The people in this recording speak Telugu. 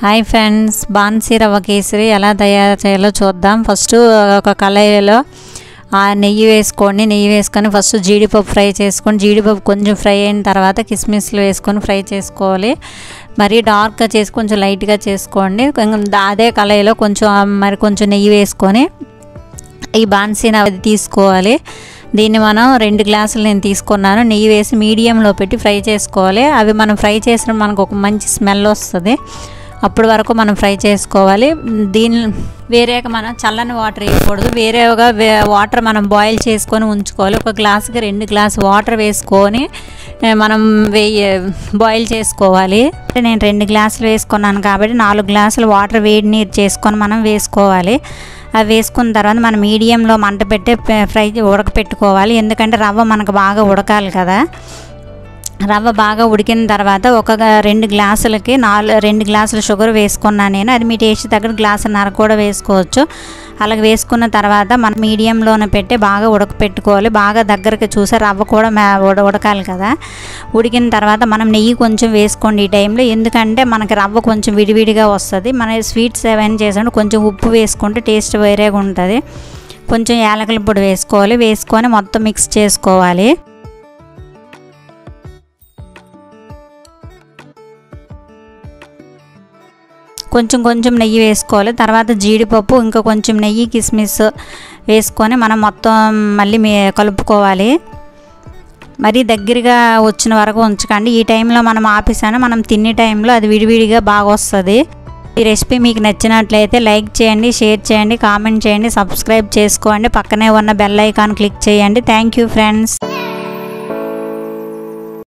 హాయ్ ఫ్రెండ్స్ బాన్సీ రవ్వ కేసరి ఎలా తయారు చేయాలో చూద్దాం ఫస్ట్ ఒక కళాయిలో ఆ నెయ్యి వేసుకోండి నెయ్యి వేసుకొని ఫస్ట్ జీడిపప్పు ఫ్రై చేసుకొని జీడిపప్పు కొంచెం ఫ్రై అయిన తర్వాత కిస్మిస్లు వేసుకొని ఫ్రై చేసుకోవాలి మరి డార్క్గా చేసి కొంచెం లైట్గా చేసుకోండి కొంచెం దా- అదే కళాయిలో కొంచెం ఆ మరి కొంచెం నెయ్యి వేసుకొని ఈ బాన్సీని అది తీసుకోవాలి దీన్ని మనం రెండు గ్లాసులు నేను తీసుకున్నాను నెయ్యి వేసి మీడియంలో పెట్టి ఫ్రై చేసుకోవాలి అవి మనం ఫ్రై చేసిన మనకు ఒక మంచి స్మెల్ వస్తుంది అప్పటి వరకు మనం ఫ్రై చేసుకోవాలి దీని వేరేగా మనం చల్లని వాటర్ వేయకూడదు వేరేగా వే వాటర్ మనం బాయిల్ చేసుకొని ఉంచుకోవాలి ఒక గ్లాసుకి రెండు గ్లాస్ వాటర్ వేసుకొని ఏ, మనం వేయ బాయిల్ చేసుకోవాలి నేను రెండు గ్లాసులు వేసుకున్నాను కాబట్టి నాలుగు గ్లాసులు వాటర్ వేడి నీరు చేసుకొని మనం వేసుకోవాలి అవి వేసుకున్న తర్వాత మనం మీడియంలో మంట పెట్టి ప- ఫ్రై ఉడకపెట్టుకోవాలి ఎందుకంటే రవ్వ మనకు బాగా ఉడకాలి కదా రవ్వ బాగా ఉడికిన తర్వాత ఒక గ- రెండు గ్లాసులకి నాలుగు రెండు గ్లాసుల షుగర్ వేసుకున్నాను నేను అది మీ టేస్ట్ తగ్గ గ్లాసున్నర కూడా వేసుకోవచ్చు అలాగ వేసుకున్న తర్వాత మనం మీడియంలోనే పెట్టి బాగా ఉడకపెట్టుకోవాలి బాగా దగ్గరికి చూసి రవ్వ కూడా మే ఉడ ఉడకాలి కదా ఉడికిన తర్వాత మనం నెయ్యి కొంచెం వేసుకోండి ఈ టైంలో ఎందుకంటే మనకి రవ్వ కొంచెం విడివిడిగా వస్తుంది మన స్వీట్స్ ఏమైనా చేసాడు కొంచెం ఉప్పు వేసుకుంటే టేస్ట్ వేరేగా ఉంటుంది కొంచెం యాలకుల పొడి వేసుకోవాలి వేసుకొని మొత్తం మిక్స్ చేసుకోవాలి కొంచెం కొంచెం నెయ్యి వేసుకోవాలి తర్వాత జీడిపప్పు ఇంకా కొంచెం నెయ్యి కిస్మిస్ వేసుకొని మనం మొత్తం మళ్ళీ మీ కలుపుకోవాలి మరీ దగ్గరగా వచ్చిన వరకు ఉంచకండి ఈ టైంలో మనం ఆపేసాను మనం తినే టైంలో అది విడివిడిగా బాగా వస్తుంది ఈ రెసిపీ మీకు నచ్చినట్లయితే లైక్ చేయండి షేర్ చేయండి కామెంట్ చేయండి సబ్స్క్రైబ్ చేసుకోండి పక్కనే ఉన్న బెల్ ఐకాన్ క్లిక్ చేయండి థ్యాంక్ యూ ఫ్రెండ్స్